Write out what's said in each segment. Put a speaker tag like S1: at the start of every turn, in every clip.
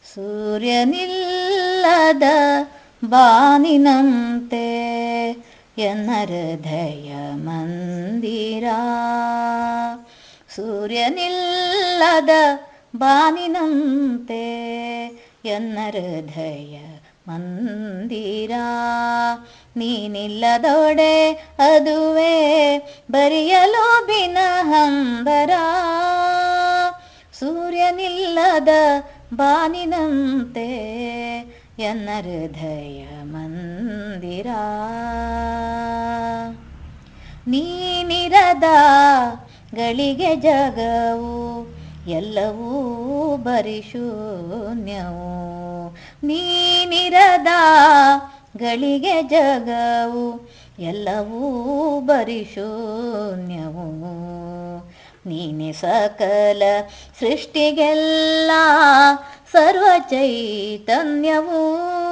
S1: ಸೂರ್ಯನಿಲ್ಲದ ಬಾನಿನಂತೆ ಎನ್ನ ಹೃದಯ ಮಂದಿರ ಸೂರ್ಯನಿಲ್ಲದ ಬಾನಿನಂತೆ ಎನ್ನ ಹೃದಯ ಮಂದಿರ ನೀನಿಲ್ಲದೊಡೆ ಅದುವೇ ಬರೆಯಲು ಬಿನ ಹಂಬರ ಸೂರ್ಯನಿಲ್ಲದ ಬಾನಿನಂತೆ ಎನ್ನ ಹೃದಯ ಮಂದಿರ ನೀನಿರದ ಗಳಿಗೆ ಜಗವು ಎಲ್ಲವೂ ಬರಿ ಶೂನ್ಯವು ನೀನಿರದ ಗಳಿಗೆ ಜಗವು ಎಲ್ಲವೂ ಬರಿ ಶೂನ್ಯವು ನೀನೆ ಸಕಲ ಸೃಷ್ಟಿಗೆಲ್ಲ ಸರ್ವ ಚೈತನ್ಯವು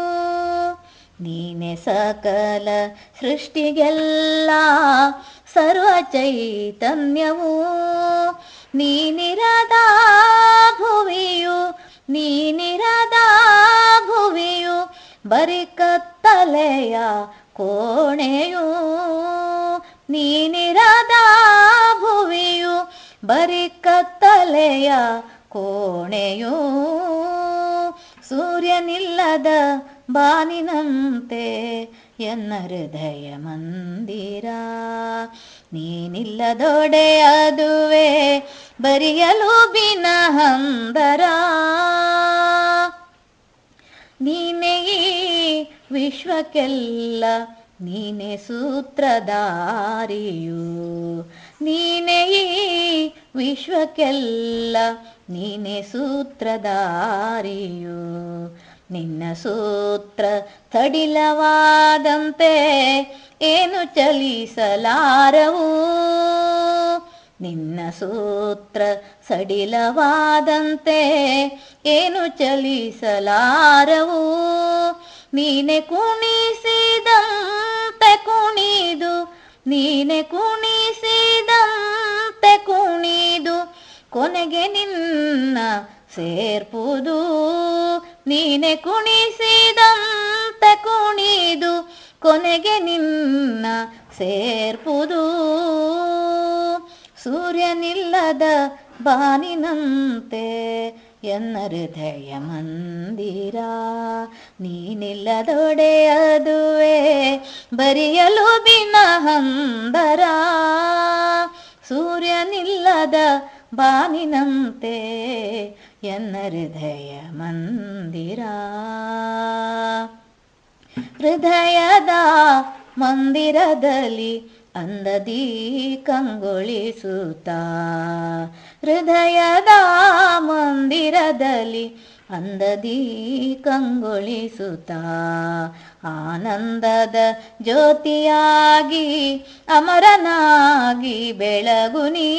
S1: ನೀನೆ ಸಕಲ ಸೃಷ್ಟಿಗೆಲ್ಲ ಸರ್ವ ಚೈತನ್ಯವು ನೀನಿರದ ಭುವಿಯು ನೀನಿರದ ಭುವಿಯು ಬರಿ ಕತ್ತಲೆಯ ಕೋಣೆಯು ನೀನಿರದ ಭುವಿಯು ಬರಿ ಕತ್ತಲೆಯ ಕೋಣೆಯು ಸೂರ್ಯನಿಲ್ಲದ ಬಾನಿನಂತೆ ಎನ್ನ ಹೃದಯ ಮಂದಿರ ನೀನಿಲ್ಲದೊಡೆ ಅದುವೆ ಬರೆಯಲು ಬಿನ ಹಂದರ ನೀನೇ ಈ ವಿಶ್ವಕ್ಕೆಲ್ಲ ನೀನೆ ಸೂತ್ರಧಾರಿಯು ನೀನೇ ಈ ವಿಶ್ವಕ್ಕೆಲ್ಲ ನೀನೆ ಸೂತ್ರಧಾರಿಯು ನಿನ್ನ ಸೂತ್ರ ತಡಿಲವಾದಂತೆ ಏನು ಚಲಿಸಲಾರವು ನಿನ್ನ ಸೂತ್ರ ಸಡಿಲವಾದಂತೆ ಏನು ಚಲಿಸಲಾರವು ನೀನೆ ಕುಣಿಸಿದಂತೆ ಕುಣಿದು ನೀನೆ ಕುಣಿಸಿದಂತೆ ಕುಣಿದು ಕೊನೆಗೆ ನಿನ್ನ ಸೇರ್ಪುದು ನೀನೆ ಕುಣಿಸಿದಂತೆ ಕುಣಿದು ಕೊನೆಗೆ ನಿನ್ನ ಸೇರ್ಪುದು ಸೂರ್ಯನಿಲ್ಲದ ಬಾನಿನಂತೆ ಎನ್ನ ಹೃದಯ ಮಂದಿರ ನೀನಿಲ್ಲದೊಡೆ ಅದುವೆ ಬರೆಯಲು ಬಿನ ಹಂದರ ಸೂರ್ಯನಿಲ್ಲದ ಬಾನಿನಂತೆ ಎನ್ನ ಹೃದಯ ಮಂದಿರ ಹೃದಯದ ಮಂದಿರದಲ್ಲಿ ಅಂದದಿ ಕಂಗೊಳಿಸುತ್ತ ಹೃದಯದ ಮಂದಿರದಲ್ಲಿ ಅಂದದಿ ಕಂಗೊಳಿಸುತ್ತ ಆನಂದದ ಜ್ಯೋತಿಯಾಗಿ ಅಮರನಾಗಿ ಬೆಳಗುನಿ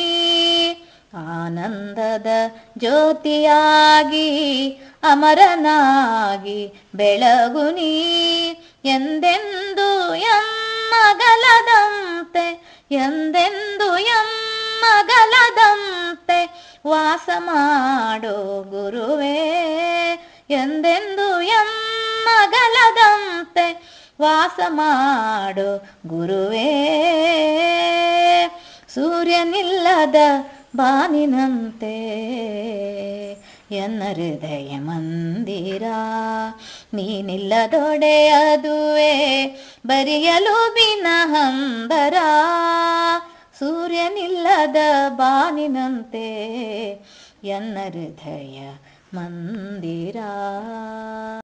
S1: ಆನಂದದ ಜ್ಯೋತಿಯಾಗಿ ಅಮರನಾಗಿ ಬೆಳಗುನಿ ಎಂದೆಂದು ಎಮ್ಮಗಲದಂತೆ ಎಂದೆಂದು ಎಮ್ಮಗಲದಂತೆ ವಾಸ ಮಾಡೋ ಗುರುವೇ ಎಂದೆಂದು ಎಮ್ಮಗಲದಂತೆ ವಾಸ ಮಾಡೋ ಗುರುವೇ ಸೂರ್ಯನಿಲ್ಲದ ಬಾನಿನಂತೆ ಎನ್ನ ಹೃದಯ ಮಂದಿರ ನೀನಿಲ್ಲದೊಡೆ ಅದುವೆ ಬರೆಯಲು ಬಿನ ಹಂಬರ ಸೂರ್ಯನಿಲ್ಲದ ಬಾನಿನಂತೆ ಎನ್ನ ಹೃದಯ ಮಂದಿರ